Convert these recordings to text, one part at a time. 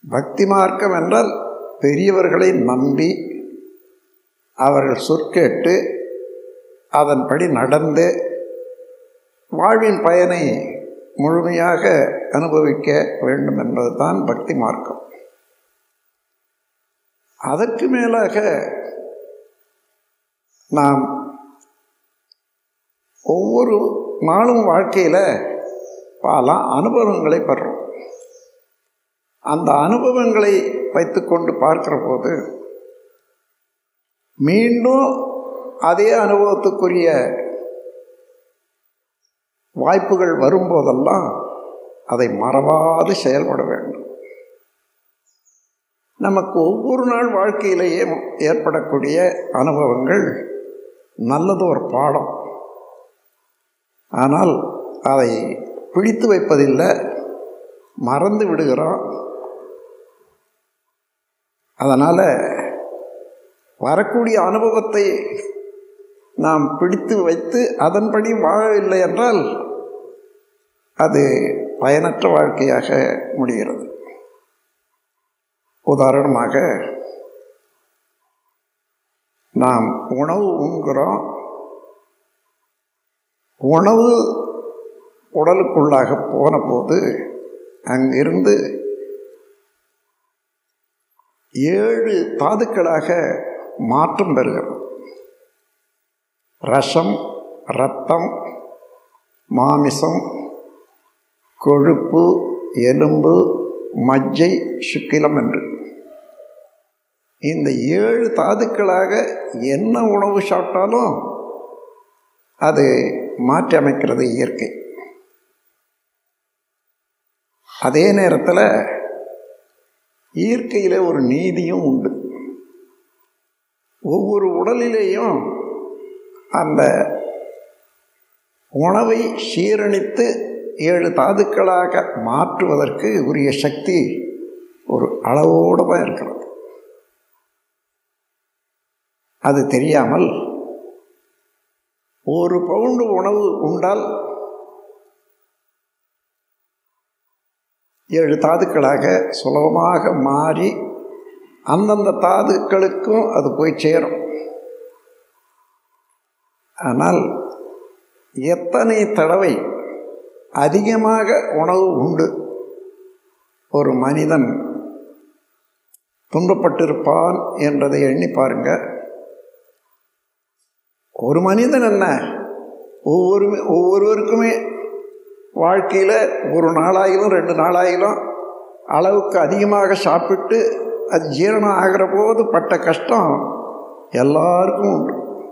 பக்தி மார்க்கம் என்றால் பெரியவர்களை நம்பி அவர்கள் சொற்கேட்டு அதன்படி நடந்து வாழ்வின் பயனை முழுமையாக அனுபவிக்க வேண்டும் என்பதுதான் பக்தி மார்க்கம் அதற்கு மேலாக நாம் ஒவ்வொரு நாளும் வாழ்க்கையில் பல அனுபவங்களை பெறோம் அந்த அனுபவங்களை வைத்துக்கொண்டு பார்க்கிற போது மீண்டும் அதே அனுபவத்துக்குரிய வாய்ப்புகள் வரும்போதெல்லாம் அதை மறவாது செயல்பட வேண்டும் நமக்கு ஒவ்வொரு நாள் வாழ்க்கையிலேயே ஏற்படக்கூடிய அனுபவங்கள் நல்லது ஒரு பாடம் ஆனால் அதை பிடித்து வைப்பதில்லை மறந்து விடுகிறோம் அதனால் வரக்கூடிய அனுபவத்தை நாம் பிடித்து வைத்து அதன்படி வாழவில்லை என்றால் அது பயனற்ற வாழ்க்கையாக முடிகிறது உதாரணமாக நாம் உணவு உண்கிறோம் உணவு உடலுக்குள்ளாக போன போது அங்கிருந்து ஏழு தாதுக்களாக மாற்றம் பெறுகிறது ரசம் இரத்தம் மாமிசம் கொழுப்பு எலும்பு மஜ்ஜை சுக்கிலம் என்று இந்த ஏழு தாதுக்களாக என்ன உணவு சாப்பிட்டாலும் அது மாற்றி அமைக்கிறது இயற்கை அதே நேரத்தில் இயற்கையில் ஒரு நீதியும் உண்டு ஒவ்வொரு உடலிலேயும் அந்த உணவை சீரணித்து ஏழு தாதுக்களாக மாற்றுவதற்கு உரிய சக்தி ஒரு அளவோடு தான் இருக்கிறது அது தெரியாமல் ஒரு பவுண்டு உணவு உண்டால் ஏழு தாதுக்களாக சுலபமாக மாறி அந்தந்த தாதுக்களுக்கும் அது போய் சேரும் ஆனால் எத்தனை தடவை அதிகமாக உணவு உண்டு ஒரு மனிதன் துன்பப்பட்டிருப்பான் என்றதை எண்ணி பாருங்க ஒரு மனிதன் என்ன ஒவ்வொரு ஒவ்வொருவருக்குமே வாழ்க்கையில் ஒரு நாளாயிலும் ரெண்டு நாளாயிலும் அளவுக்கு அதிகமாக சாப்பிட்டு அது ஜீரணம் ஆகிற போது பட்ட கஷ்டம் எல்லாருக்கும் உண்டு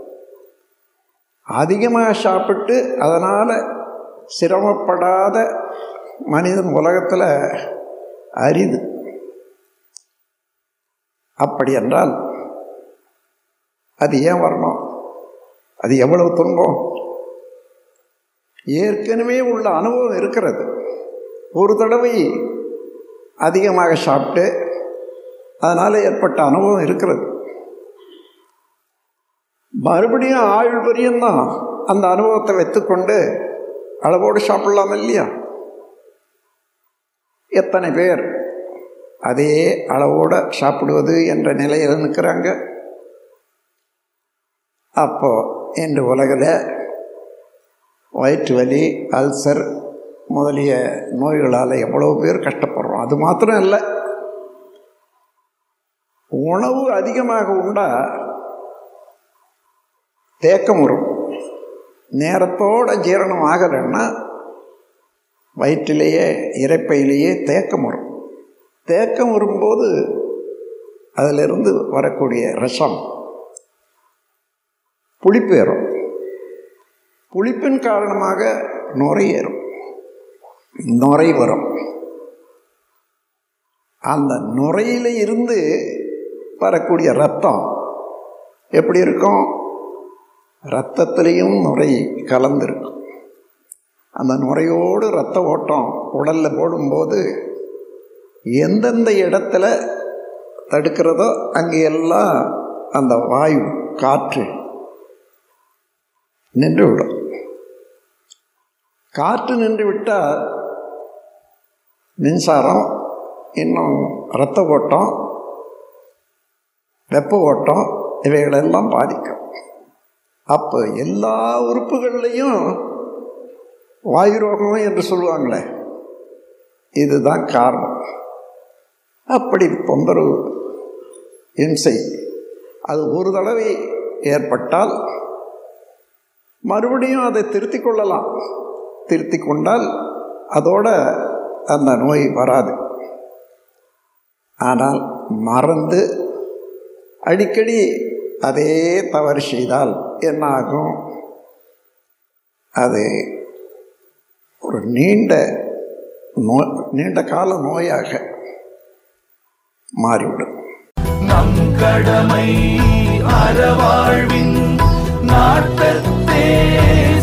அதிகமாக சாப்பிட்டு அதனால் சிரமப்படாத மனிதன் உலகத்தில் அரிது அப்படி என்றால் அது ஏன் வரணும் அது எவ்வளவு துன்பம் ஏற்கனவே உள்ள அனுபவம் இருக்கிறது ஒரு தடவை அதிகமாக சாப்பிட்டு அதனால் ஏற்பட்ட அனுபவம் இருக்கிறது மறுபடியும் ஆயுள் வரையும் அந்த அனுபவத்தை வைத்துக்கொண்டு அளவோடு சாப்பிடலாம் இல்லையா எத்தனை பேர் அதே அளவோடு சாப்பிடுவது என்ற நிலையில் நிற்கிறாங்க அப்போ இன்று உலகில் வயிற்று வலி அல்சர் முதலிய நோய்களால் எவ்வளோ பேர் கஷ்டப்படுறோம் அது மாத்திரம் இல்லை உணவு அதிகமாக உண்டா தேக்கம் வரும் நேரத்தோட ஜீரணம் ஆகலைன்னா வயிற்றிலேயே இறைப்பையிலேயே தேக்கம் வரும் தேக்கம் வரும்போது அதிலிருந்து வரக்கூடிய ரசம் புளிப்பு ஏறும் புளிப்பின் காரணமாக நுரை ஏறும் நுரை வரும் அந்த நுரையில் இருந்து வரக்கூடிய ரத்தம் எப்படி இருக்கும் ரத்தத்திலையும் நுரை கலந்துருக்கும் அந்த நுரையோடு ரத்த ஓட்டம் உடலில் போடும்போது எந்தெந்த இடத்துல தடுக்கிறதோ அங்கே எல்லாம் அந்த வாயு காற்று நின்று விடும் காற்று நின்று விட்டால் மின்சாரம் இன்னும் இரத்த ஓட்டம் வெப்ப ஓட்டம் இவைகளெல்லாம் பாதிக்கும் அப்போ எல்லா உறுப்புகள்லையும் வாயு ரோகம் என்று சொல்லுவாங்களே இதுதான் காரணம் அப்படி தொந்தரவு இம்சை அது ஒரு தடவை ஏற்பட்டால் மறுபடியும் அதை திருத்தி கொள்ளலாம் திருத்தி கொண்டால் அதோட அந்த நோய் வராது ஆனால் மறந்து அடிக்கடி அதே தவறு செய்தால் என்ன ஆகும் அது ஒரு நீண்ட நோ நீண்ட கால நோயாக மாறிவிடும் நம் கடமை அறவாழ்வின் நாட்டத்தே